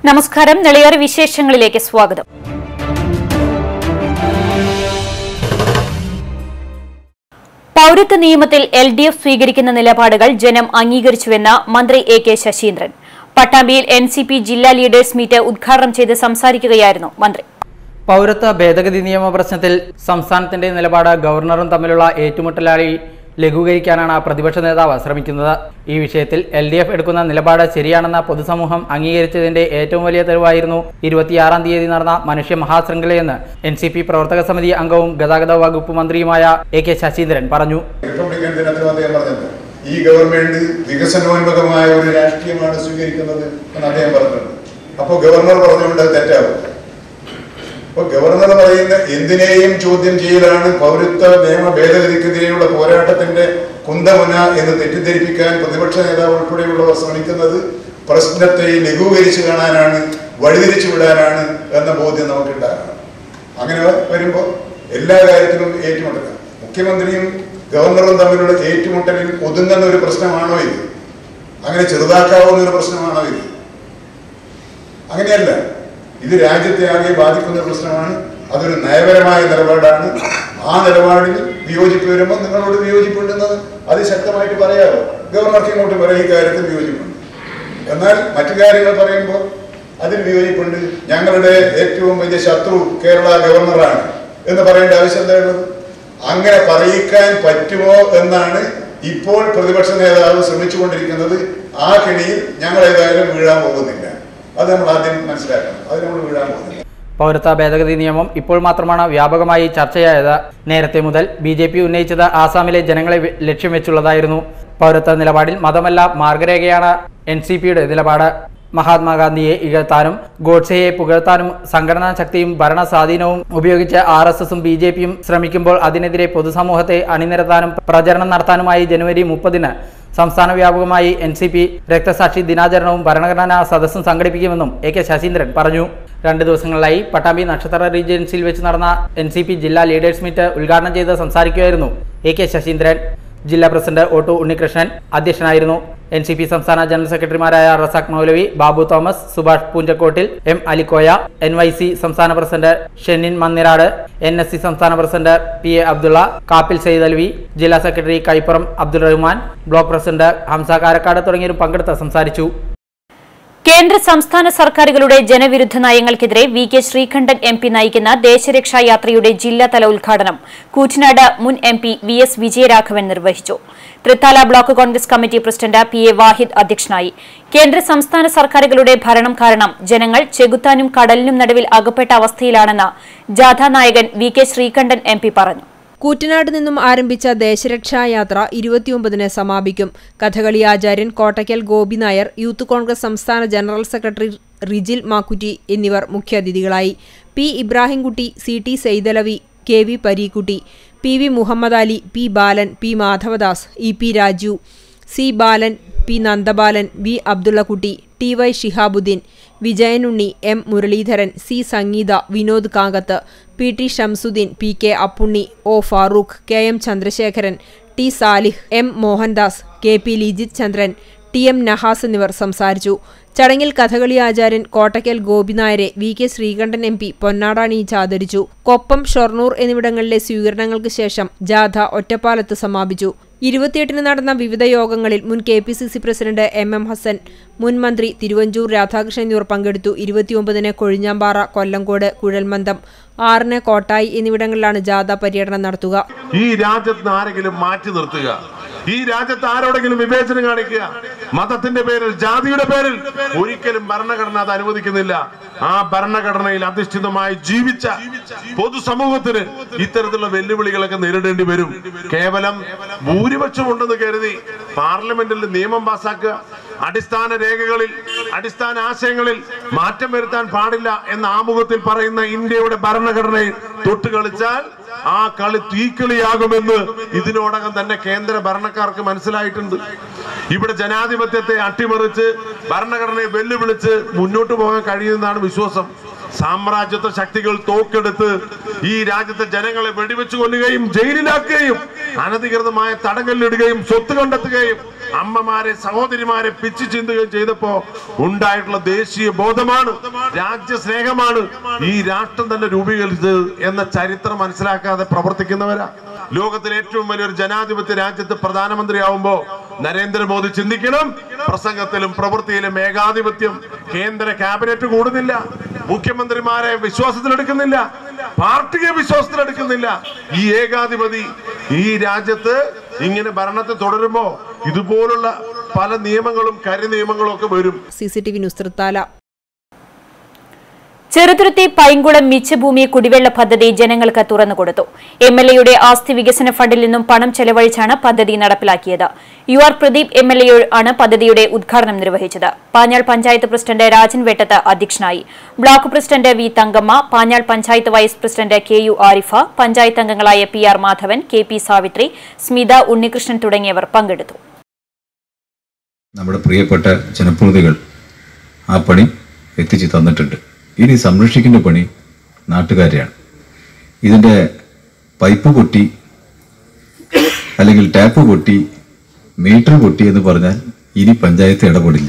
നമസ്കാരം നെളിയേറെ വിശേഷങ്ങളിലേക്ക് സ്വാഗതം പൌരത്വ നിയമത്തിൽ എൽ ഡി എഫ് സ്വീകരിക്കുന്ന നിലപാടുകൾ ജനം അംഗീകരിച്ചുവെന്ന് മന്ത്രി എ കെ ശശീന്ദ്രൻ പട്ടാമ്പിയിൽ എൻ സി പി ജില്ലാ ലീഡേഴ്സ് മീറ്റ് ഉദ്ഘാടനം ചെയ്ത് സംസാരിക്കുകയായിരുന്നു മന്ത്രി പൗരത്വ ഭേദഗതി നിയമ പ്രശ്നത്തിൽ സംസ്ഥാനത്തിന്റെ നിലപാട് ഗവർണറും തമ്മിലുള്ള ഏറ്റുമുട്ടലായി ലഘൂകരിക്കാനാണ് പ്രതിപക്ഷ നേതാവ് ശ്രമിക്കുന്നത് ഈ വിഷയത്തിൽ എൽ ഡി എഫ് എടുക്കുന്ന നിലപാട് ശരിയാണെന്ന പൊതുസമൂഹം അംഗീകരിച്ചതിന്റെ ഏറ്റവും വലിയ തെളിവായിരുന്നു ഇരുപത്തിയാറാം തീയതി നടന്ന മനുഷ്യ മഹാശൃംഖലയെന്ന് എൻ സി പി പ്രവർത്തക സമിതി അംഗവും ഗതാഗത വകുപ്പ് മന്ത്രിയുമായ എ കെ ശശീന്ദ്രൻ പറഞ്ഞു റിപ്പബ്ലിക്കൻ ദിനത്തിൽ അദ്ദേഹം പറഞ്ഞത് ഈ ഗവൺമെന്റ് വികസനോന്മുഖമായ ഒരു രാഷ്ട്രീയമാണ് സ്വീകരിക്കുന്നത് എന്ന് അദ്ദേഹം പറഞ്ഞിട്ടുണ്ട് അപ്പോൾ ഗവർണർ പറഞ്ഞുകൊണ്ട് അത് തെറ്റാവും അപ്പൊ ഗവർണർ പറയുന്ന എന്തിനേയും ചോദ്യം ചെയ്യലാണ് പൗരത്വ നിയമ ഭേദഗതിക്കെതിരെയുള്ള പോരാട്ടത്തിന്റെ കുന്തമുന എന്ന് തെറ്റിദ്ധരിപ്പിക്കാൻ പ്രതിപക്ഷ നേതാവ് ഉൾപ്പെടെയുള്ളവർ ശ്രമിക്കുന്നത് പ്രശ്നത്തെ ലഘൂകരിച്ചു കാണാനാണ് വഴിതിരിച്ചു വിടാനാണ് എന്ന ബോധ്യം നമുക്കുണ്ടാകണം അങ്ങനെ വരുമ്പോൾ എല്ലാ കാര്യത്തിലും ഏറ്റുമുട്ടലാണ് മുഖ്യമന്ത്രിയും ഗവർണറും തമ്മിലുള്ള ഏറ്റുമുട്ടലിൽ ഒതുങ്ങുന്ന ഒരു പ്രശ്നമാണോ ഇത് അങ്ങനെ ചെറുതാക്കാവുന്ന ഒരു പ്രശ്നമാണോ ഇത് അങ്ങനെയല്ല ഇത് രാജ്യത്തെ ആകെ ബാധിക്കുന്ന ഒരു പ്രശ്നമാണ് അതൊരു നയപരമായ നിലപാടാണ് ആ നിലപാടിൽ വിയോജിപ്പ് വരുമ്പോൾ നിങ്ങളോട് വിയോജിപ്പുണ്ടെന്നത് അതിശക്തമായിട്ട് പറയാമോ ഗവർണർക്ക് ഇങ്ങോട്ട് പറയാം ഈ കാര്യത്തിൽ വിയോജിപ്പുണ്ട് എന്നാൽ മറ്റു കാര്യങ്ങൾ പറയുമ്പോൾ അതിൽ വിയോജിപ്പുണ്ട് ഞങ്ങളുടെ ഏറ്റവും വലിയ ശത്രു കേരള ഗവർണറാണ് എന്ന് പറയേണ്ട ആവശ്യം എന്താണുള്ളത് അങ്ങനെ പറയിക്കാൻ പറ്റുമോ എന്നാണ് ഇപ്പോൾ പ്രതിപക്ഷ നേതാവ് ശ്രമിച്ചുകൊണ്ടിരിക്കുന്നത് ആ കെണിയിൽ ഞങ്ങൾ ഏതായാലും വീഴാൻ പോകുന്നില്ല അത് നമ്മൾ ആദ്യം മനസ്സിലാക്കണം അത് നമ്മൾ വീഴാൻ പോകുന്നില്ല പൗരത്വ ഭേദഗതി നിയമം ഇപ്പോൾ മാത്രമാണ് വ്യാപകമായി ചർച്ചയായത് നേരത്തെ മുതൽ ബി ജെ പി ഉന്നയിച്ചത് ആസാമിലെ ജനങ്ങളെ വി- ലക്ഷ്യം വെച്ചുള്ളതായിരുന്നു പൗരത്വ നിലപാടിൽ മതമല്ല മാർഗരേഖയാണ് എൻ സി പിയുടെ നിലപാട് മഹാത്മാഗാന്ധിയെ ഇകഴ്ത്താനും ഗോഡ്സെയെ പുകഴ്ത്താനും സംഘടനാ ശക്തിയും ഭരണ സ്വാധീനവും ഉപയോഗിച്ച് ആർ എസ് എസും ബി ജെ പിയും ശ്രമിക്കുമ്പോൾ അതിനെതിരെ പൊതുസമൂഹത്തെ അണിനിരത്താനും പ്രചരണം നടത്താനുമായി ജനുവരി മുപ്പതിന് സംസ്ഥാന വ്യാപകമായി എൻ സി പി രക്തസാക്ഷി ദിനാചരണവും ഭരണഘടനാ സദസ്സും സംഘടിപ്പിക്കുമെന്നും എ കെ ശശീന്ദ്രൻ പറഞ്ഞു രണ്ട് ദിവസങ്ങളിലായി പട്ടാമ്പി നക്ഷത്ര റീജൻസിയിൽ വെച്ച് നടന്ന എൻ സി പി ജില്ലാ ലീഡേഴ്സ് മീറ്റ് ഉദ്ഘാടനം ചെയ്ത് സംസാരിക്കുകയായിരുന്നു എ കെ ശശീന്ദ്രൻ ജില്ലാ പ്രസിഡന്റ് ഒട്ടു ഉണ്ണികൃഷ്ണൻ അധ്യക്ഷനായിരുന്നു എൻ സി പി സംസ്ഥാന ജനറൽ സെക്രട്ടറിമാരായ Razak Moulavi Babu Thomas Subhash Poonchakottil M Alikoya N Y C സംസ്ഥാന president Shennin Mannirad N S C സംസ്ഥാന president P A Abdulla Kappil Saeed Alvi ജില്ലാ secretary Kaippuram Abdul Rahman block president Hamsa Karakkad തുടങ്ങിയവരും പങ്കെടുത്ത് സംസാരിച്ചു കേന്ദ്ര സംസ്ഥാന സർക്കാരുകളുടെ ജനവിരുദ്ധ നയങ്ങൾക്കെതിരെ V K Sreekandan M P നയിക്കുന്ന ദേശരക്ഷാ യാത്രയുടെ ജില്ലാതല ഉദ്ഘാടനം കൂറ്റനാട് മുൻ M P V S Vijayaraghavan നിർവഹിച്ചു Thrithala block Congress committee president P A Vahid അധ്യക്ഷനായി കേന്ദ്ര സംസ്ഥാന സർക്കാരുകളുടെ ഭരണം കാരണം ജനങ്ങൾ ചെകുത്താനും കടലിനും നടുവിൽ അകപ്പെട്ട അവസ്ഥയിലാണെന്ന് ജാഥാ നായകൻ V K Sreekandan M P പറഞ്ഞു കൂറ്റനാട് നിന്നും ആരംഭിച്ച ദേശരക്ഷാ യാത്ര ഇരുപത്തിയൊമ്പതിന് സമാപിക്കും കഥകളി ആചാര്യൻ കോട്ടയ്ക്കൽ ഗോപി നായർ യൂത്ത് കോൺഗ്രസ് സംസ്ഥാന ജനറൽ സെക്രട്ടറി റിജിൽ മാക്കുറ്റി എന്നിവർ മുഖ്യാതിഥികളായി P Ibrahimkutty C T Seythalavi K V Parikkutty P V Muhammad Ali P Balan P Madhavadas E P Raju C Balan P Nandabalan V Abdullakutty T Y Shihabuddin Vijayanunni M Muraleedharan C Sangeetha Vinod Kankath P T Shamsuddin P K Appunni O Farooq K M Chandrasekharan T Salih M Mohandas K P Lijith ചന്ദ്രൻ T M Nahas എന്നിവർ സംസാരിച്ചു ചടങ്ങിൽ കഥകളി ആചാര്യൻ കോട്ടയ്ക്കൽ ഗോപിനായരെ V K Sreekandan M P പൊന്നാടാണിയിച്ച് ആദരിച്ചു കൊപ്പം ഷൊർണൂർ എന്നിവിടങ്ങളിലെ സ്വീകരണങ്ങൾക്ക് ശേഷം ജാഥ ഒറ്റപ്പാലത്ത് സമാപിച്ചു ഇരുപത്തിയെട്ടിന് നടന്ന വിവിധ യോഗങ്ങളിൽ മുൻ K P C C president M M Hassan മുൻ മന്ത്രി തിരുവഞ്ചൂർ രാധാകൃഷ്ണൻ എന്നിവർ പങ്കെടുത്തു ഇരുപത്തിയൊമ്പതിന് കൊഴിഞ്ഞാമ്പാറ കൊല്ലങ്കോട് കുഴൽമന്ദം ആറിന് കോട്ടായി എന്നിവിടങ്ങളിലാണ് ജാഥ പര്യടനം നടത്തുക ഈ രാജ്യത്ത് ആരെങ്കിലും മാറ്റി നിർത്തുക ഈ രാജ്യത്ത് ആരോടെങ്കിലും വിവേചനം കാണിക്കുക മതത്തിന്റെ പേരിൽ ജാതിയുടെ പേരിൽ ഒരിക്കലും ഭരണഘടന അത് അനുവദിക്കുന്നില്ല ആ ഭരണഘടനയിൽ അധിഷ്ഠിതമായി ജീവിച്ച പൊതുസമൂഹത്തിന് ഇത്തരത്തിലുള്ള വെല്ലുവിളികളൊക്കെ നേരിടേണ്ടി വരും കേവലം ഭൂരിപക്ഷം ഉണ്ടെന്ന് കരുതി പാർലമെന്റിൽ നിയമം പാസാക്കുക അടിസ്ഥാന രേഖകളിൽ അടിസ്ഥാന ആശയങ്ങളിൽ മാറ്റം വരുത്താൻ പാടില്ല എന്ന ആമുഖത്തിൽ പറയുന്ന ഇന്ത്യയുടെ ഭരണഘടനയിൽ തൊട്ടുകളിച്ചാൽ ആ കളി തീക്കളിയാകുമെന്ന് ഇതിനോടകം തന്നെ കേന്ദ്ര ഭരണക്കാർക്ക് മനസ്സിലായിട്ടുണ്ട് ഇവിടെ ജനാധിപത്യത്തെ അട്ടിമറിച്ച് ഭരണഘടനയെ വെല്ലുവിളിച്ച് മുന്നോട്ട് പോകാൻ കഴിയുന്നതാണ് വിശ്വാസം സാമ്രാജ്യത്വ ശക്തികൾ തോക്കെടുത്ത് ഈ രാജ്യത്തെ ജനങ്ങളെ വെടിവെച്ച് കൊല്ലുകയും ജയിലിലാക്കുകയും അനധികൃതമായ തടങ്കലിലിടുകയും സ്വത്ത് കണ്ടെത്തുകയും അമ്മമാരെ സഹോദരിമാരെ പിച്ചു ചിന്തുകയും ചെയ്തപ്പോ ഉണ്ടായിട്ടുള്ള ദേശീയ ബോധമാണ് രാജ്യസ്നേഹമാണ് ഈ രാഷ്ട്രം തന്നെ രൂപീകരിച്ചത് എന്ന ചരിത്രം മനസ്സിലാക്കാതെ പ്രവർത്തിക്കുന്നവരാ ലോകത്തിലെ ഏറ്റവും വലിയൊരു ജനാധിപത്യ രാജ്യത്ത് പ്രധാനമന്ത്രിയാവുമ്പോ നരേന്ദ്രമോദി ചിന്തിക്കണം പ്രസംഗത്തിലും പ്രവൃത്തിയിലും ഏകാധിപത്യം കേന്ദ്ര ക്യാബിനറ്റ് കൂടുന്നില്ല മുഖ്യമന്ത്രിമാരെ വിശ്വാസത്തിലെടുക്കുന്നില്ല പാർട്ടിയെ വിശ്വാസത്തിലെടുക്കുന്നില്ല ഈ ഏകാധിപതി ഈ രാജ്യത്ത് ഇങ്ങനെ ഭരണത്തെ തുടരുമ്പോ ഇതുപോലുള്ള പല നിയമങ്ങളും കരി നിയമങ്ങളും ഒക്കെ വരും C C T V news Thrithala Cheruthuruthy Painkulam മിച്ചഭൂമി കുടിവെള്ള പദ്ധതി ജനങ്ങൾക്ക് തുറന്നുകൊടുത്തു എം എൽ എയുടെ ആസ്തി വികസന ഫണ്ടിൽ നിന്നും പണം ചെലവഴിച്ചാണ് പദ്ധതി നടപ്പിലാക്കിയത് U R Pradeep M L A ആണ് പദ്ധതിയുടെ ഉദ്ഘാടനം നിർവഹിച്ചത് പാഞ്ഞാൾ പഞ്ചായത്ത് പ്രസിഡന്റ് രാജൻ വെട്ടത്ത് അധ്യക്ഷനായി block president V Thankamma Panjal panchayat vice president K U Arifa panchayat അംഗങ്ങളായ P R Madhavan K P Savithri Smitha Unnikrishnan തുടങ്ങിയവർ പങ്കെടുത്തു നമ്മുടെ പ്രിയപ്പെട്ട ജനപ്രതിനിധികൾ ആ പണി എത്തിച്ചു തന്നിട്ടുണ്ട് ഇനി സംരക്ഷിക്കേണ്ട പണി നാട്ടുകാരെയാണ് ഇതിൻ്റെ പൈപ്പ് പൊട്ടി അല്ലെങ്കിൽ ടാപ്പ് പൊട്ടി മീറ്റർ പൊട്ടി എന്ന് പറഞ്ഞാൽ ഇനി പഞ്ചായത്ത് ഇടപെടില്ല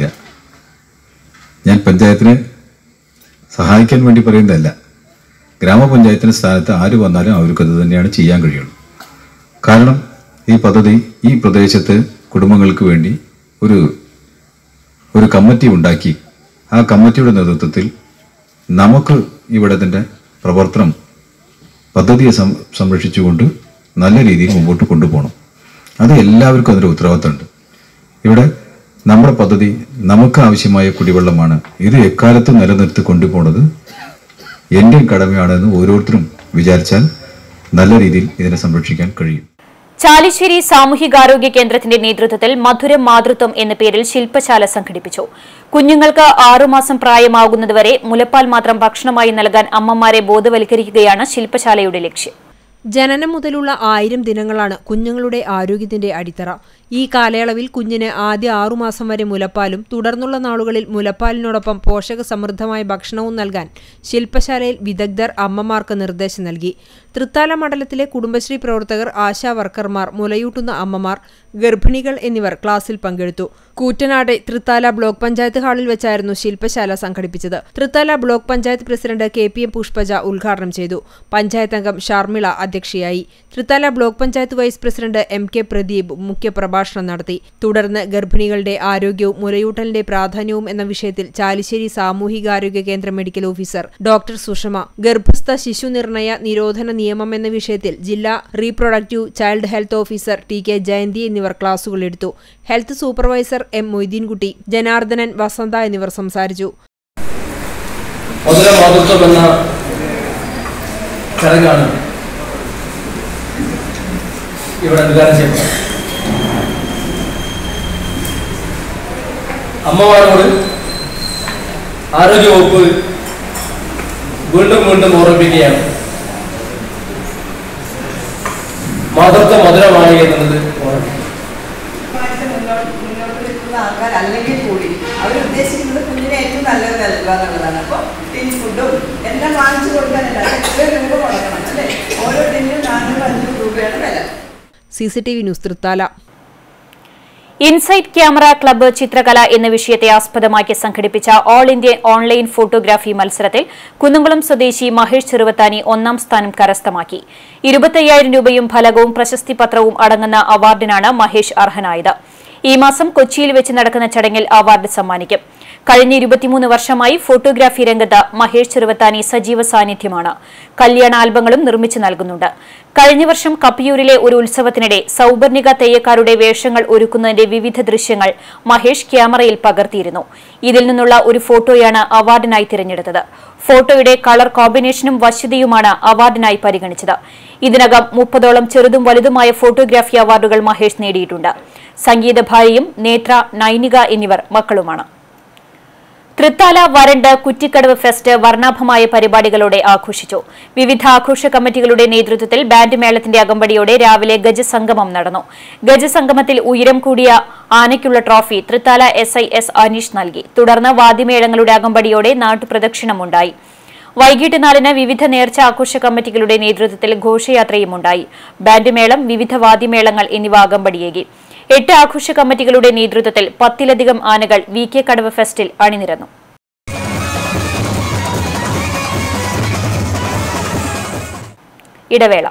ഞാൻ പഞ്ചായത്തിനെ സഹായിക്കാൻ വേണ്ടി പറയുന്നതല്ല ഗ്രാമപഞ്ചായത്തിന്റെ സ്ഥാനത്ത് ആര് വന്നാലും അവർക്ക് അത് തന്നെയാണ് ചെയ്യാൻ കഴിയുള്ളൂ കാരണം ഈ പദ്ധതി ഈ പ്രദേശത്ത് കുടുംബങ്ങൾക്ക് വേണ്ടി ഒരു ഒരു കമ്മിറ്റി ഉണ്ടാക്കി ആ കമ്മിറ്റിയുടെ നേതൃത്വത്തിൽ നമുക്ക് ഇവിടത്തിൻ്റെ പ്രവർത്തനം പദ്ധതിയെ സം സംരക്ഷിച്ചുകൊണ്ട് നല്ല രീതിയിൽ മുമ്പോട്ട് കൊണ്ടുപോകണം അത് എല്ലാവർക്കും അതിൻ്റെ ഉത്തരവാദിത്തമുണ്ട് ഇവിടെ നമ്മുടെ പദ്ധതി നമുക്ക് ആവശ്യമായ കുടിവെള്ളമാണ് ഇത് എക്കാലത്തും നിലനിർത്തി കൊണ്ടുപോകുന്നത് എൻ്റെ കടമയാണെന്ന് ഓരോരുത്തരും വിചാരിച്ചാൽ നല്ല രീതിയിൽ ഇതിനെ സംരക്ഷിക്കാൻ കഴിയും ചാലിശ്ശേരി സാമൂഹികാരോഗ്യ കേന്ദ്രത്തിന്റെ നേതൃത്വത്തിൽ മധുരം മാതൃത്വം എന്ന പേരിൽ ശില്പശാല സംഘടിപ്പിച്ചു കുഞ്ഞുങ്ങൾക്ക് ആറുമാസം പ്രായമാകുന്നതുവരെ മുലപ്പാൽ മാത്രം ഭക്ഷണമായി നൽകാൻ അമ്മമാരെ ബോധവൽക്കരിക്കുകയാണ് ശില്പശാലയുടെ ലക്ഷ്യം ജനനം മുതലുള്ള ആയിരം ദിനങ്ങളാണ് കുഞ്ഞുങ്ങളുടെ ആരോഗ്യത്തിന്റെ അടിത്തറ ഈ കാലയളവിൽ കുഞ്ഞിന് ആദ്യ ആറുമാസം വരെ മുലപ്പാലും തുടർന്നുള്ള നാളുകളിൽ മുലപ്പാലിനോടൊപ്പം പോഷക സമൃദ്ധമായ ഭക്ഷണവും നൽകാൻ ശില്പശാലയിൽ വിദഗ്ധർ അമ്മമാർക്ക് നിർദ്ദേശം നൽകി തൃത്താല മണ്ഡലത്തിലെ കുടുംബശ്രീ പ്രവർത്തകർ ആശാ വർക്കർമാർ മുലയൂട്ടുന്ന അമ്മമാർ ഗർഭിണികൾ എന്നിവർ ക്ലാസ്സിൽ പങ്കെടുത്തു കൂറ്റനാട് തൃത്താല ബ്ലോക്ക് പഞ്ചായത്ത് ഹാളിൽ വെച്ചായിരുന്നു ശില്പശാല സംഘടിപ്പിച്ചത് Thrithala block panchayat president K P M Pushpaja ഉദ്ഘാടനം ചെയ്തു പഞ്ചായത്ത് അംഗം ഷർമിള അധ്യക്ഷയായി Thrithala block panchayat vice president M K Pradeep മുഖ്യപ്രഭാഷണം നടത്തി തുടർന്ന് ഗർഭിണികളുടെ ആരോഗ്യവും മുലയൂട്ടലിന്റെ പ്രാധാന്യവും എന്ന വിഷയത്തിൽ ചാലിശ്ശേരി സാമൂഹികാരോഗ്യ കേന്ദ്ര മെഡിക്കൽ ഓഫീസർ ഡോക്ടർ സുഷമ ഗർഭസ്ഥ ശിശു നിർണയ നിരോധന നിയമം എന്ന വിഷയത്തിൽ ജില്ലാ reproductive child health officer T K Jayanthi എന്നിവർ ക്ലാസുകൾ എടുത്തു health supervisor M Moideenkutty Janardhanan Vasantha എന്നിവർ സംസാരിച്ചു മധുര മാതൃത്വം എന്ന ചടങ്ങാണ് ഇവിടെ ഉദ്ഘാടനം ചെയ്യപ്പെട്ടത് അമ്മമാരോട് ആരോഗ്യവകുപ്പ് വീണ്ടും വീണ്ടും ഓർമ്മിപ്പിക്കുകയാണ് മാതൃത്വം മധുരമായി എന്നുള്ളത് ഓർമ്മിപ്പിക്കും ആയിട്ട് മുന്നോട്ട് മുന്നോട്ട് നിൽക്കുന്ന ആൾക്കാർ അല്ലെങ്കിൽ കൂടി അവർ ഉദ്ദേശിക്കുന്നത് കുഞ്ഞിനെ ഏറ്റവും നല്ലത് നൽകുക എന്നുള്ളതാണ് അപ്പോൾ ടിൻ ഫുഡും എല്ലാം വാങ്ങിച്ചു കൊടുക്കാനല്ല അത് എത്ര രൂപ കൊടുക്കണം അല്ലേ ഓരോ ടിന്നും നാനൂറ് അഞ്ഞൂറ് രൂപയാണ് വില C C T V news Thrithala insight camera club ചിത്രകല എന്ന വിഷയത്തെ ആസ്പദമാക്കി സംഘടിപ്പിച്ച ഓൾ ഇന്ത്യ ഓൺലൈൻ ഫോട്ടോഗ്രാഫി മത്സരത്തിൽ കുന്നംകുളം സ്വദേശി മഹേഷ് ചെറുവത്താനി ഒന്നാം സ്ഥാനം കരസ്ഥമാക്കി ഇരുപത്തയ്യായിരം രൂപയും ഫലകവും പ്രശസ്തി പത്രവും അടങ്ങുന്ന അവാർഡിനാണ് മഹേഷ് അർഹനായത് ഈ മാസം കൊച്ചിയിൽ വെച്ച് നടക്കുന്ന ചടങ്ങിൽ അവാർഡ് സമ്മാനിക്കും കഴിഞ്ഞ ഇരുപത്തിമൂന്ന് വർഷമായി ഫോട്ടോഗ്രാഫി രംഗത്ത് മഹേഷ് ചെറുവത്താനി സജീവ സാന്നിധ്യമാണ് കല്യാണ ആൽബങ്ങളും നിർമ്മിച്ചു നൽകുന്നുണ്ട് കഴിഞ്ഞ വർഷം കപ്പിയൂരിലെ ഒരു ഉത്സവത്തിനിടെ സൗപർണിക തെയ്യക്കാരുടെ വേഷങ്ങൾ ഒരുക്കുന്നതിന്റെ വിവിധ ദൃശ്യങ്ങൾ മഹേഷ് ക്യാമറയിൽ പകർത്തിയിരുന്നു ഇതിൽ നിന്നുള്ള ഒരു ഫോട്ടോയാണ് അവാർഡിനായി തിരഞ്ഞെടുത്തത് ഫോട്ടോയുടെ കളർ കോമ്പിനേഷനും വശ്യതയുമാണ് അവാർഡിനായി പരിഗണിച്ചത് ഇതിനകം മുപ്പതോളം ചെറുതും വലുതുമായ ഫോട്ടോഗ്രാഫി അവാർഡുകൾ മഹേഷ് നേടിയിട്ടുണ്ട് സംഗീത ഭാര്യയും നേത്ര നൈനിക എന്നിവർ മക്കളുമാണ് തൃത്താല വരണ്ട് കുറ്റിക്കടവ് ഫെസ്റ്റ് വർണ്ണാഭമായ പരിപാടികളോടെ ആഘോഷിച്ചു വിവിധ ആഘോഷ കമ്മിറ്റികളുടെ നേതൃത്വത്തിൽ ബാൻഡ് മേളത്തിന്റെ അകമ്പടിയോടെ രാവിലെ ഗജസംഗമം നടന്നു ഗജസംഗമത്തിൽ ഉയരം കൂടിയ ആനയ്ക്കുള്ള trophy Thrithala S I S Aneesh നൽകി തുടർന്ന് വാദ്യമേളങ്ങളുടെ അകമ്പടിയോടെ നാട്ടുപ്രദക്ഷിണമുണ്ടായി വൈകിട്ട് നാലിന് വിവിധ നേർച്ച ആഘോഷ കമ്മിറ്റികളുടെ നേതൃത്വത്തിൽ ഘോഷയാത്രയും ഉണ്ടായി ബാൻഡ് മേളം വിവിധ വാദ്യമേളങ്ങൾ എന്നിവ അകമ്പടിയേകി എട്ട് ആഘോഷ കമ്മിറ്റികളുടെ നേതൃത്വത്തിൽ പത്തിലധികം ആനകൾ വി കെ കടവ് ഫെസ്റ്റിൽ അണിനിരന്നു ഇടവേള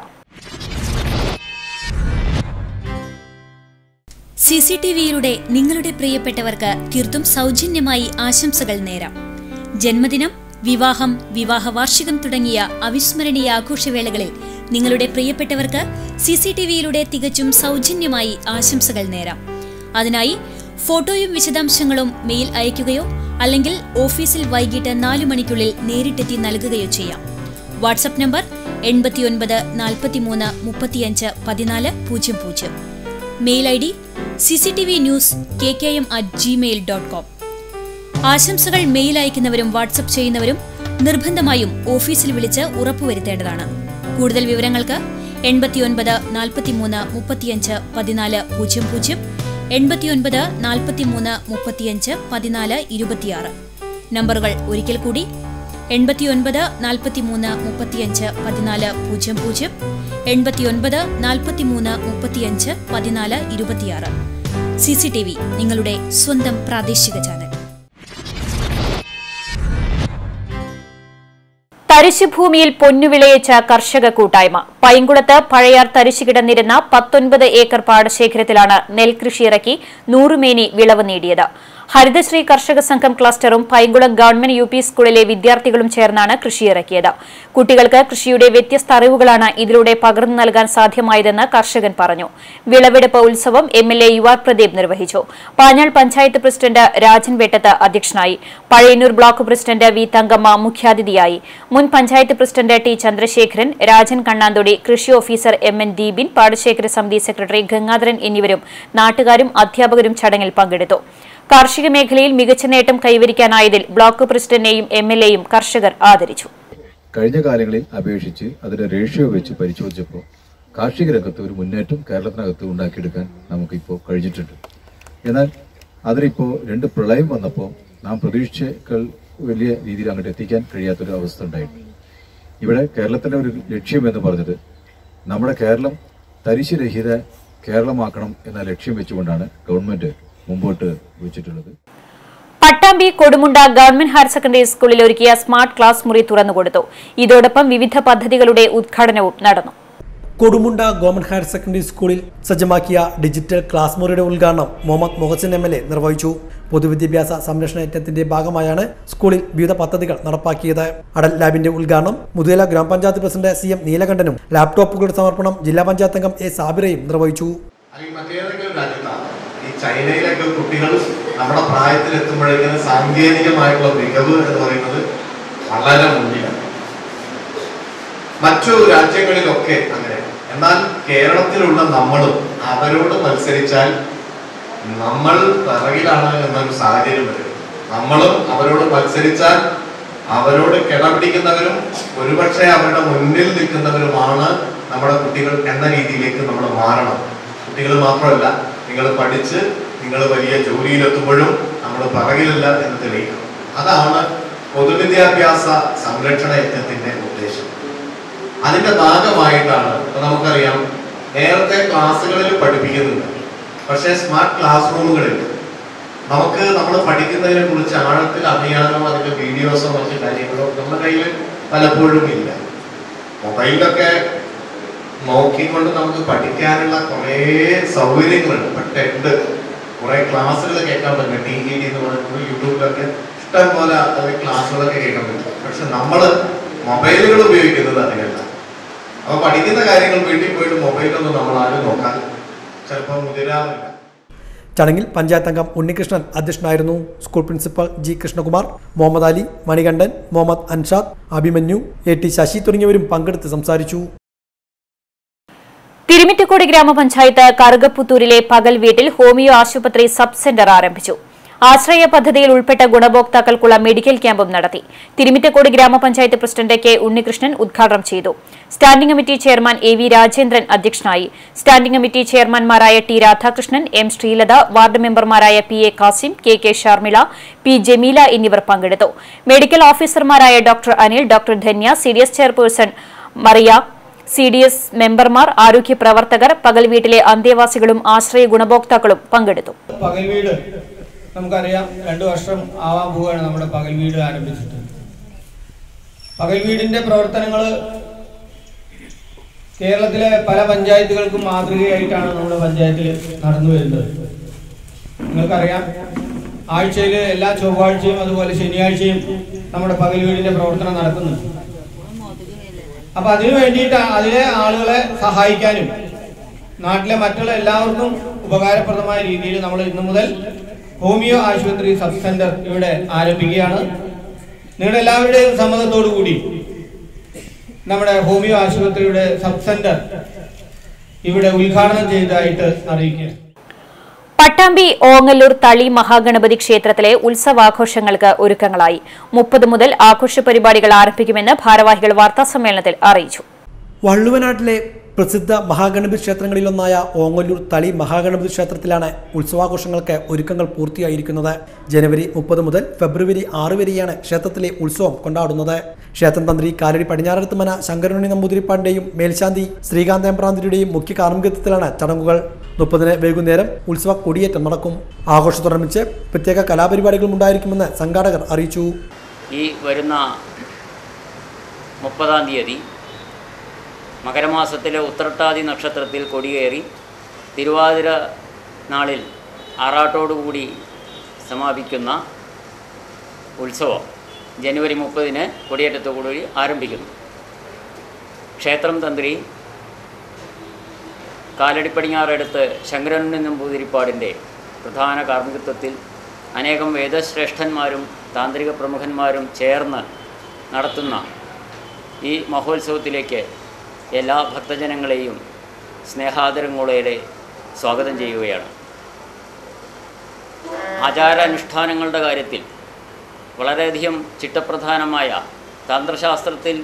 സി സി ടി വിയിലൂടെ നിങ്ങളുടെ പ്രിയപ്പെട്ടവർക്ക് തീർത്തും സൗജന്യമായി ആശംസകൾ നേരാം ജന്മദിനം വിവാഹം വിവാഹ വാർഷികം തുടങ്ങിയ അവിസ്മരണീയ ആഘോഷവേളകളിൽ നിങ്ങളുടെ പ്രിയപ്പെട്ടവർക്ക് സി സി ടി വിയിലൂടെ തികച്ചും സൗജന്യമായി ആശംസകൾ നേരാം അതിനായി ഫോട്ടോയും വിശദാംശങ്ങളും മെയിൽ അയയ്ക്കുകയോ അല്ലെങ്കിൽ ഓഫീസിൽ വൈകിട്ട് നാലു മണിക്കുള്ളിൽ നേരിട്ടെത്തി നൽകുകയോ ചെയ്യാം വാട്സപ്പ് നമ്പർ എൺപത്തിയൊൻപത് നാൽപ്പത്തിമൂന്ന് മുപ്പത്തിയഞ്ച് പതിനാല് പൂജ്യം പൂജ്യം mail I D C C T V news K K M at Gmail dot com ആശംസകൾ മെയിൽ അയക്കുന്നവരും വാട്സപ്പ് ചെയ്യുന്നവരും നിർബന്ധമായും ഓഫീസിൽ വിളിച്ച് ഉറപ്പുവരുത്തേണ്ടതാണ് കൂടുതൽ വിവരങ്ങൾക്ക് എൺപത്തിയൊൻപത് നാൽപ്പത്തിമൂന്ന് മുപ്പത്തിയഞ്ച് പതിനാല് പൂജ്യം പൂജ്യം എൺപത്തിയൊൻപത് നാൽപ്പത്തിമൂന്ന് മുപ്പത്തിയഞ്ച് പതിനാല് ഇരുപത്തിയാറ് നമ്പറുകൾ ഒരിക്കൽ കൂടി എൺപത്തിയൊൻപത് നാൽപ്പത്തിമൂന്ന് മുപ്പത്തിയഞ്ച് പതിനാല് പൂജ്യം പൂജ്യം എൺപത്തിയൊൻപത് നാൽപ്പത്തിമൂന്ന് മുപ്പത്തിയഞ്ച് പതിനാല് ഇരുപത്തിയാറ് സി സി ടി വി നിങ്ങളുടെ സ്വന്തം പ്രാദേശിക ചാനൽ തരിശുഭൂമിയിൽ പൊന്നുവിളയിച്ച കർഷക കൂട്ടായ്മ പൈങ്കുളത്ത് പഴയാർ തരിശു കിടന്നിരുന്ന പത്തൊൻപത് ഏക്കർ പാടശേഖരത്തിലാണ് നെൽകൃഷി ഇറക്കി നൂറുമേനി വിളവ് നേടിയത് ഹരിതശ്രീ കർഷക സംഘം ക്ലസ്റ്ററും പൈങ്കുളം ഗവൺമെന്റ് യു പി സ്കൂളിലെ വിദ്യാർത്ഥികളും ചേർന്നാണ് കൃഷി ഇറക്കിയത് കുട്ടികൾക്ക് കൃഷിയുടെ വ്യത്യസ്ത അറിവുകളാണ് ഇതിലൂടെ പകർന്നു നൽകാൻ സാധ്യമായതെന്ന് കർഷകൻ പറഞ്ഞു വിളവെടുപ്പ് ഉത്സവം M L A U R Pradeep നിർവഹിച്ചു പാഞ്ഞാൾ പഞ്ചായത്ത് പ്രസിഡന്റ് രാജൻ വെട്ടത്ത് അധ്യക്ഷനായി Pazhayannur block president V Thankamma മുഖ്യാതിഥിയായി മുൻ പഞ്ചായത്ത് പ്രസിഡന്റ് ടി ചന്ദ്രശേഖരൻ രാജൻ കണ്ണാന്തൊടി കൃഷി ഓഫീസർ എം എൻ ദീപിൻ പാടശേഖര സമിതി സെക്രട്ടറി ഗംഗാധരൻ എന്നിവരും നാട്ടുകാരും അധ്യാപകരും ചടങ്ങിൽ പങ്കെടുത്തു കാർഷിക മേഖലയിൽ മികച്ച നേട്ടം കൈവരിക്കാനായതിൽ ബ്ലോക്ക് പ്രസിഡന്റിനെയും എം എൽ എയും കർഷകർ ആദരിച്ചു കഴിഞ്ഞ കാലങ്ങളിൽ അപേക്ഷിച്ച് അതിന്റെ റേഷ്യോ വെച്ച് പരിശോധിച്ചപ്പോൾ കാർഷിക രംഗത്ത് ഒരു മുന്നേറ്റം കേരളത്തിനകത്ത് ഉണ്ടാക്കിയെടുക്കാൻ നമുക്കിപ്പോൾ കഴിഞ്ഞിട്ടുണ്ട് എന്നാൽ അതിലിപ്പോൾ രണ്ട് പ്രളയം വന്നപ്പോൾ നാം പ്രതീക്ഷകൾ വലിയ രീതിയിൽ അങ്ങോട്ട് എത്തിക്കാൻ കഴിയാത്തൊരു അവസ്ഥ ഉണ്ടായിട്ടുണ്ട് ഇവിടെ കേരളത്തിന്റെ ഒരു ലക്ഷ്യം എന്ന് പറഞ്ഞത് നമ്മുടെ കേരളം തരിശുരഹിത കേരളമാക്കണം എന്ന ലക്ഷ്യം വെച്ചുകൊണ്ടാണ് ഗവൺമെന്റ് മുമ്പോട്ട് വെച്ചിട്ടുള്ളത് Pattambi Kodumunda government higher secondary സ്കൂളിൽ ഒരുക്കിയ സ്മാർട്ട് ക്ലാസ് മുറി തുറന്നുകൊടുത്തു ഇതോടൊപ്പം വിവിധ പദ്ധതികളുടെ ഉദ്ഘാടനവും നടന്നു കൊടുമുണ്ട ഗവൺമെന്റ് ഹയർ സെക്കൻഡറി സ്കൂളിൽ സജ്ജമാക്കിയ ഡിജിറ്റൽ ക്ലാസ് മുറിയുടെ ഉദ്ഘാടനം Muhammad Muhsin M L A നിർവഹിച്ചു പൊതുവിദ്യാഭ്യാസ സംരക്ഷണ യജ്ഞത്തിന്റെ ഭാഗമായാണ് സ്കൂളിൽ വിവിധ പദ്ധതികൾ നടപ്പാക്കിയത് അടൽ ലാബിന്റെ ഉദ്ഘാടനം മുതല ഗ്രാമപഞ്ചായത്ത് പ്രസിഡന്റ് സി എം നീലകണ്ഠനും ലാപ്ടോപ്പുകളുടെ സമർപ്പണം ജില്ലാ പഞ്ചായത്ത് അംഗം എ സാബിറയും നിർവഹിച്ചു അല്ലെങ്കിൽ മറ്റേതെങ്കിലും രാജ്യത്താണ് ഈ ചൈനയിലൊക്കെ കുട്ടികൾ നമ്മുടെ പ്രായത്തിൽ എത്തുമ്പോഴേക്കും സാങ്കേതികമായിട്ടുള്ള മികവ് എന്ന് പറയുന്നത് വളരെ മുന്നിലാണ് മറ്റു രാജ്യങ്ങളിലൊക്കെ അങ്ങനെ എന്നാൽ കേരളത്തിലുള്ള നമ്മളും അവരോട് മത്സരിച്ചാൽ നമ്മൾ പിറകിലാണ് എന്നൊരു സാഹചര്യം വരും നമ്മളും അവരോട് മത്സരിച്ചാൽ അവരോട് കിടപിടിക്കുന്നവരും ഒരുപക്ഷെ അവരുടെ മുന്നിൽ നിൽക്കുന്നവരുമാണ് നമ്മുടെ കുട്ടികൾ എന്ന രീതിയിലേക്ക് നമ്മൾ മാറണം കുട്ടികൾ മാത്രമല്ല നിങ്ങൾ പഠിച്ച് നിങ്ങൾ വലിയ ജോലിയിലെത്തുമ്പോഴും നമ്മൾ പിറകിലല്ല എന്ന് തെളിയിക്കണം അതാണ് പൊതുവിദ്യാഭ്യാസ സംരക്ഷണ യജ്ഞത്തിന്റെ ഉദ്ദേശം അതിന്റെ ഭാഗമായിട്ടാണ് ഇപ്പൊ നമുക്കറിയാം നേരത്തെ ക്ലാസ്സുകളിൽ പഠിപ്പിക്കുന്നുണ്ട് പക്ഷേ സ്മാർട്ട് ക്ലാസ് റൂമുകളിൽ നമുക്ക് നമ്മൾ പഠിക്കുന്നതിനെ കുറിച്ച് ആഴത്തിൽ അറിയാനോ അതിന്റെ വീഡിയോസോ മറ്റു കാര്യങ്ങളോ നമ്മുടെ കയ്യിൽ പലപ്പോഴും ഇല്ല മൊബൈലിലൊക്കെ നോക്കിക്കൊണ്ട് നമുക്ക് പഠിക്കാനുള്ള കുറേ സൗകര്യങ്ങളുണ്ട് ഇപ്പൊ ടെഡ് കുറെ ക്ലാസ്സുകൾ കേൾക്കാൻ പറ്റും ടി വി എന്ന് പറയുന്നത് യൂട്യൂബിലൊക്കെ ഇഷ്ടം പോലെ അത് ക്ലാസ്സുകളൊക്കെ കേൾക്കാൻ പറ്റും പക്ഷെ നമ്മൾ മൊബൈലുകൾ ഉപയോഗിക്കുന്നത് അതിനല്ല അപ്പൊ പഠിക്കുന്ന കാര്യങ്ങൾ വീട്ടിൽ പോയിട്ട് മൊബൈലൊന്നും നമ്മൾ ആരും നോക്കാൻ ചിലപ്പോൾ മുതിരാറില്ല ചടങ്ങിൽ പഞ്ചായത്ത് അംഗം ഉണ്ണികൃഷ്ണൻ അധ്യക്ഷനായിരുന്നു school principal G Krishnakumar Muhammad Ali Manikandan Muhammad Anshad Abhimanyu A T Sasi തുടങ്ങിയവരും പങ്കെടുത്ത് സംസാരിച്ചു തിരുമിറ്റക്കോട് ഗ്രാമപഞ്ചായത്ത് കറുകപ്പുത്തൂരിലെ പകൽ വീട്ടിൽ ഹോമിയോ ആശുപത്രി സബ് സെന്റർ ആരംഭിച്ചു ആശ്രയ പദ്ധതിയിൽ ഉൾപ്പെട്ട ഗുണഭോക്താക്കൾക്കുള്ള മെഡിക്കൽ ക്യാമ്പും നടത്തി തിരുമിറ്റക്കോട് ഗ്രാമപഞ്ചായത്ത് പ്രസിഡന്റ് കെ ഉണ്ണികൃഷ്ണൻ ഉദ്ഘാടനം ചെയ്തു standing committee chairman A V Rajendran അധ്യക്ഷനായി സ്റ്റാൻഡിംഗ് കമ്മിറ്റി ചെയർമാൻമാരായ T Radhakrishnan M Sreelatha ward മെമ്പർമാരായ P A Kasim K K Sharmila P Jameela എന്നിവർ പങ്കെടുത്തു മെഡിക്കൽ ഓഫീസർമാരായ doctor Anil doctor Dhanya C D S chairperson Mariya C D S മെമ്പർമാർ ആരോഗ്യ പ്രവർത്തകർ പകൽ വീട്ടിലെ അന്തേവാസികളും ആശ്രയ ഗുണഭോക്താക്കളും പങ്കെടുത്തു പകൽ വീട് നമുക്കറിയാം രണ്ടു വർഷം ആവാൻ പോവുകയാണ് നമ്മുടെ പകൽ വീട് ആരംഭിച്ചിട്ട് പകൽ വീടിന്റെ പ്രവർത്തനങ്ങൾ കേരളത്തിലെ പല പഞ്ചായത്തുകൾക്കും മാതൃകയായിട്ടാണ് നമ്മുടെ പഞ്ചായത്തിൽ നടന്നു വരുന്നത് നിങ്ങൾക്കറിയാം ആഴ്ചയിൽ എല്ലാ ചൊവ്വാഴ്ചയും അതുപോലെ ശനിയാഴ്ചയും നമ്മുടെ പകൽ വീടിന്റെ പ്രവർത്തനം നടക്കുന്നുണ്ട് അപ്പൊ അതിനു വേണ്ടിയിട്ട് അതിലെ ആളുകളെ സഹായിക്കാനും നാട്ടിലെ മറ്റുള്ള എല്ലാവർക്കും ഉപകാരപ്രദമായ രീതിയിൽ നമ്മൾ ഇന്നു മുതൽ ഹോമിയോ ആശുപത്രി സബ് സെന്റർ ഇവിടെ ആരംഭിക്കുകയാണ് നിങ്ങളുടെ എല്ലാവരുടെയും സമ്മതത്തോടു കൂടി നമ്മുടെ ഹോമിയോ ആശുപത്രിയുടെ സബ് സെന്റർ ഇവിടെ ഉദ്ഘാടനം ചെയ്തതായിട്ട് അറിയിക്കുക പട്ടാമ്പി ഓങ്ങല്ലൂർ തളി മഹാഗണപതി ക്ഷേത്രത്തിലെ ഉത്സവാഘോഷങ്ങൾക്ക് ഒരുക്കങ്ങളായി മുപ്പത് മുതൽ ആഘോഷ പരിപാടികൾ ആരംഭിക്കുമെന്ന് ഭാരവാഹികൾ വാർത്താസമ്മേളനത്തിൽ അറിയിച്ചു വള്ളുവനാട്ടിലെ പ്രസിദ്ധ മഹാഗണപതി ക്ഷേത്രങ്ങളിലൊന്നായ ഓങ്ങല്ലൂർ തളി മഹാഗണപതി ക്ഷേത്രത്തിലാണ് ഉത്സവാഘോഷങ്ങൾക്ക് ഒരുക്കങ്ങൾ പൂർത്തിയായിരിക്കുന്നത് ജനുവരി മുപ്പത് മുതൽ ഫെബ്രുവരി ആറ് വരെയാണ് ക്ഷേത്രത്തിലെ ഉത്സവം കൊണ്ടാടുന്നത് ക്ഷേത്രം തന്ത്രി കാലടി പടിഞ്ഞാറത്ത് മന ശങ്കരനുണ്ണി നമ്പൂതിരിപ്പാടിന്റെയും മേൽശാന്തി ശ്രീകാന്തേമ്പ്രാന്തിയുടെയും മുഖ്യ കാർമ്മികത്വത്തിലാണ് ചടങ്ങുകൾ മുപ്പതിന് വൈകുന്നേരം ഉത്സവ കൊടിയേറ്റം നടക്കും ആഘോഷത്തോടനുബന്ധിച്ച് പ്രത്യേക കലാപരിപാടികളും ഉണ്ടായിരിക്കുമെന്ന് സംഘാടകർ അറിയിച്ചു ഈ വരുന്ന മുപ്പതാം തീയതി മകരമാസത്തിലെ ഉത്രട്ടാതി നക്ഷത്രത്തിൽ കൊടിയേറി തിരുവാതിര നാളിൽ ആറാട്ടോടുകൂടി സമാപിക്കുന്ന ഉത്സവം ജനുവരി മുപ്പതിന് കൊടിയേറ്റത്തോടുകൂടി ആരംഭിക്കുന്നു ക്ഷേത്രം തന്ത്രി കാലടിപ്പടിഞ്ഞാറെടുത്ത് ശങ്കരനുണ്ണി നമ്പൂതിരിപ്പാടിൻ്റെ പ്രധാന കാർമ്മികത്വത്തിൽ അനേകം വേദശ്രേഷ്ഠന്മാരും താന്ത്രിക പ്രമുഖന്മാരും ചേർന്ന് നടത്തുന്ന ഈ മഹോത്സവത്തിലേക്ക് എല്ലാ ഭക്തജനങ്ങളെയും സ്നേഹാദരങ്ങളോടെ സ്വാഗതം ചെയ്യുകയാണ് ആചാരാനുഷ്ഠാനങ്ങളുടെ കാര്യത്തിൽ വളരെയധികം ചിട്ടപ്രധാനമായ തന്ത്രശാസ്ത്രത്തിൽ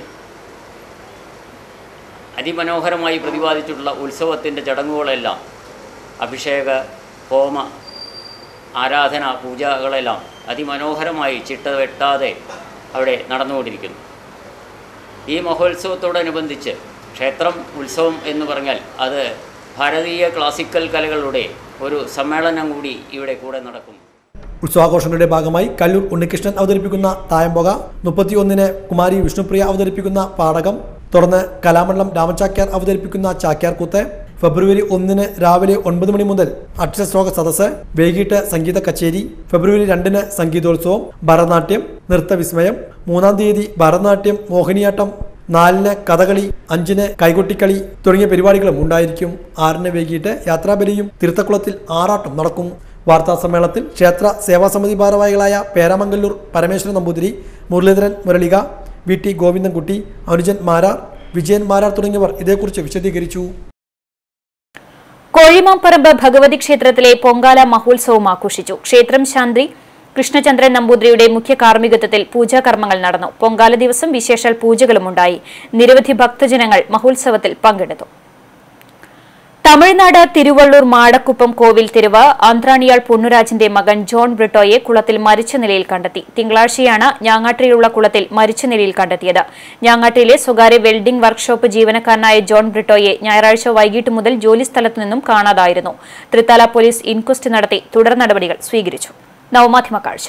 അതിമനോഹരമായി പ്രതിപാദിച്ചിട്ടുള്ള ഉത്സവത്തിൻ്റെ ചടങ്ങുകളെല്ലാം അഭിഷേക ഹോമ ആരാധന പൂജകളെല്ലാം അതിമനോഹരമായി ചിട്ട വെട്ടാതെ അവിടെ നടന്നുകൊണ്ടിരിക്കുന്നു ഈ മഹോത്സവത്തോടനുബന്ധിച്ച് ക്ഷേത്രം ഉത്സവം എന്ന് പറഞ്ഞാൽ അത് ഭാരതീയ ക്ലാസിക്കൽ കലകളുടെ ഒരു സമ്മേളനം കൂടി ഇവിടെ കൂടെ നടക്കും ഉത്സവാഘോഷങ്ങളുടെ ഭാഗമായി കല്ലൂർ ഉണ്ണികൃഷ്ണൻ അവതരിപ്പിക്കുന്ന തായമ്പുക മുപ്പത്തിയൊന്നിന് കുമാരി വിഷ്ണുപ്രിയ അവതരിപ്പിക്കുന്ന പാടകം തുടർന്ന് കലാമണ്ഡലം രാമചാക്യാർ അവതരിപ്പിക്കുന്ന ചാക്യാർ കൂത്ത് ഫെബ്രുവരി ഒന്നിന് രാവിലെ ഒൻപത് മണി മുതൽ അക്ഷരശ്ലോക സദസ്സ് വൈകിട്ട് സംഗീത കച്ചേരി ഫെബ്രുവരി രണ്ടിന് സംഗീതോത്സവം ഭരതനാട്യം നൃത്തവിസ്മയം മൂന്നാം തീയതി ഭരതനാട്യം മോഹിനിയാട്ടം നാലിന് കഥകളി അഞ്ചിന് കൈകൊട്ടിക്കളി തുടങ്ങിയ പരിപാടികളും ഉണ്ടായിരിക്കും ആറിന് വൈകിട്ട് യാത്രാബലിയും തീർത്ഥക്കുളത്തിൽ ആറാട്ടും നടക്കും വാർത്താ സമ്മേളനത്തിൽ ക്ഷേത്ര സേവാസമിതി ഭാരവാഹികളായ പേരാമംഗല്ലൂർ പരമേശ്വരൻ നമ്പൂതിരി മുരളീധരൻ മുരളിക വി ടി ഗോവിന്ദൻകുട്ടി അനുജൻ മാരാർ വിജയൻ മാരാർ തുടങ്ങിയവർ ഇതേക്കുറിച്ച് വിശദീകരിച്ചു കോഴിമാമ്പറമ്പ് ഭഗവതി ക്ഷേത്രത്തിലെ പൊങ്കാല മഹോത്സവം ആഘോഷിച്ചു ക്ഷേത്രം ശാന്തി കൃഷ്ണചന്ദ്രൻ നമ്പൂതിരിയുടെ മുഖ്യ കാർമ്മികത്വത്തിൽ പൂജാകർമ്മങ്ങൾ നടന്നു പൊങ്കാല ദിവസം വിശേഷാൽ പൂജകളുമുണ്ടായി നിരവധി ഭക്തജനങ്ങൾ മഹോത്സവത്തിൽ പങ്കെടുത്തു തമിഴ്നാട് തിരുവള്ളൂർ മാടക്കുപ്പം കോവിൽ തിരുവ് ആന്ത്രാണിയാൾ പൊന്നുരാജിന്റെ മകൻ ജോൺ ബ്രിട്ടോയെ കുളത്തിൽ മരിച്ച നിലയിൽ കണ്ടെത്തി തിങ്കളാഴ്ചയാണ് ഞാങ്ങാട്ടിലുള്ള കുളത്തിൽ മരിച്ച നിലയിൽ കണ്ടെത്തിയത് ഞാങ്ങാട്ടിലെ സ്വകാര്യ വെൽഡിംഗ് വർക്ക്ഷോപ്പ് ജീവനക്കാരനായ ജോൺ ബ്രിട്ടോയെ ഞായറാഴ്ച വൈകിട്ട് മുതൽ ജോലിസ്ഥലത്തു നിന്നും കാണാതായിരുന്നു തൃത്താല പോലീസ് ഇൻക്വസ്റ്റ് നടത്തി തുടർ നടപടികൾ സ്വീകരിച്ചു നവമാധ്യമ കാഴ്ച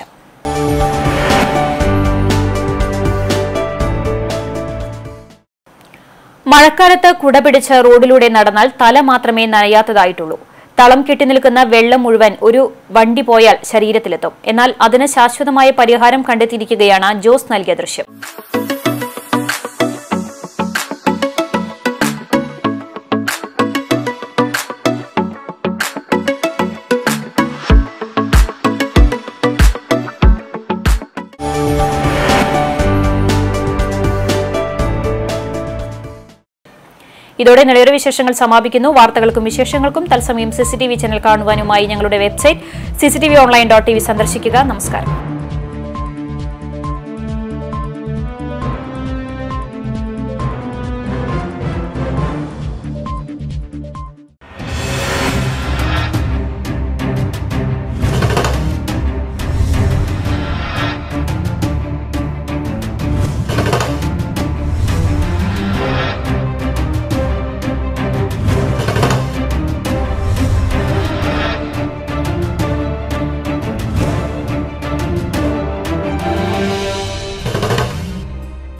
മഴക്കാലത്ത് കുട പിടിച്ച് റോഡിലൂടെ നടന്നാൽ തല മാത്രമേ നനയാത്തതായിട്ടുള്ളൂ തളം കെട്ടിനിൽക്കുന്ന വെള്ളം മുഴുവൻ ഒരു വണ്ടി പോയാൽ ശരീരത്തിലെത്തും എന്നാൽ അതിന് ശാശ്വതമായ പരിഹാരം കണ്ടെത്തിയിരിക്കുകയാണ് ജോസ് നൽകിയ ദൃശ്യം ഇതോടെ നിളയൊരു വിശേഷങ്ങൾ സമാപിക്കുന്നു വാർത്തകൾക്കും വിശേഷങ്ങൾക്കും തത്സമയം സിസിടിവി ചാനൽ കാണുവാനുമായി ഞങ്ങളുടെ website CCTV online dot T V സന്ദർശിക്കുക നമസ്കാരം